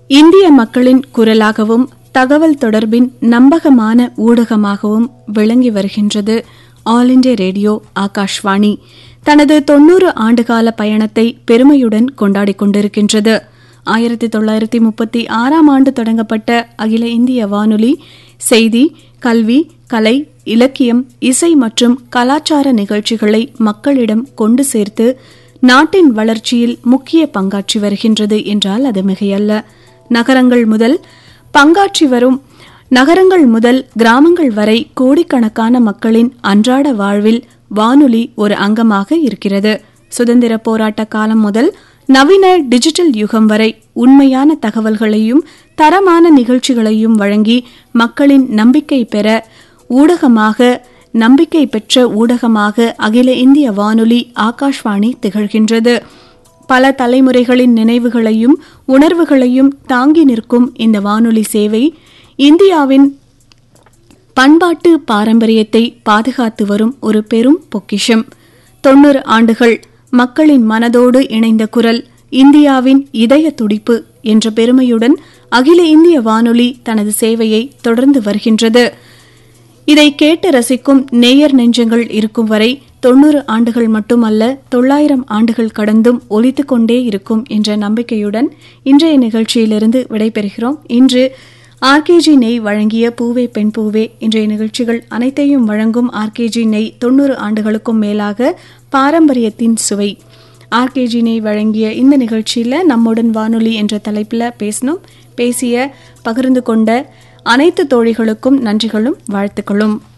இந்திய மக்களின் குரலாகவும் தகவல் தொடர்பின் நம்பகமான ஊடகமாகவும் விளங்கி வருகின்றது ஆல் இண்டியா ரேடியோ ஆகாஷ்வாணி தனது தொன்னூறு ஆண்டுகால பயணத்தை பெருமையுடன் கொண்டாடிக் கொண்டிருக்கின்றது ஆயிரத்தி தொள்ளாயிரத்தி முப்பத்தி ஆறாம் ஆண்டு தொடங்கப்பட்ட அகில இந்திய வானொலி செய்தி கல்வி கலை இலக்கியம் இசை மற்றும் கலாச்சார நிகழ்ச்சிகளை மக்களிடம் கொண்டு சேர்த்து நாட்டின் வளர்ச்சியில் முக்கிய பங்காற்றி வருகின்றது என்றால் அது மிகையல்ல நகரங்கள் முதல் பங்காற்றி வரும் நகரங்கள் முதல் கிராமங்கள் வரை கோடிக்கணக்கான மக்களின் அன்றாட வாழ்வில் வானொலி ஒரு அங்கமாக இருக்கிறது சுதந்திர போராட்ட காலம் முதல் நவீன டிஜிட்டல் யுகம் வரை உண்மையான தகவல்களையும் தரமான நிகழ்ச்சிகளையும் வழங்கி மக்களின் நம்பிக்கை பெற ஊடகமாக நம்பிக்கை பெற்ற ஊடகமாக அகில இந்திய வானொலி ஆகாஷ்வாணி திகழ்கின்றது பல தலைமுறைகளின் நினைவுகளையும் உணர்வுகளையும் தாங்கி நிற்கும் இந்த வானொலி சேவை இந்தியாவின் பண்பாட்டு பாரம்பரியத்தை பாதுகாத்து வரும் ஒரு பெரும் பொக்கிஷம் தொன்னூறு ஆண்டுகள் மக்களின் மனதோடு இணைந்த குரல் இந்தியாவின் இதய துடிப்பு என்ற பெருமையுடன் அகில இந்திய வானொலி தனது சேவையை தொடர்ந்து வருகின்றது இதை கேட்டு ரசிக்கும் நேயர் நெஞ்சங்கள் இருக்கும் வரை தொன்னூறு ஆண்டுகள் மட்டுமல்ல தொள்ளாயிரம் ஆண்டுகள் கடந்தும் ஒலித்துக் கொண்டே இருக்கும் என்ற நம்பிக்கையுடன் இன்றைய நிகழ்ச்சியிலிருந்து விடைபெறுகிறோம் இன்று ஆர்கேஜி நெய் வழங்கிய பூவே பெண் பூவே இன்றைய நிகழ்ச்சிகள் அனைத்தையும் வழங்கும் ஆர்கேஜி நெய் தொன்னூறு ஆண்டுகளுக்கும் மேலாக பாரம்பரியத்தின் சுவை ஆர்கேஜி நெய் வழங்கிய இந்த நிகழ்ச்சியில் நம்முடன் வானொலி என்ற தலைப்பில் பேசணும் பேசிய பகிர்ந்து கொண்ட அனைத்து தோழிகளுக்கும் நன்றிகளும் வாழ்த்துக்களும்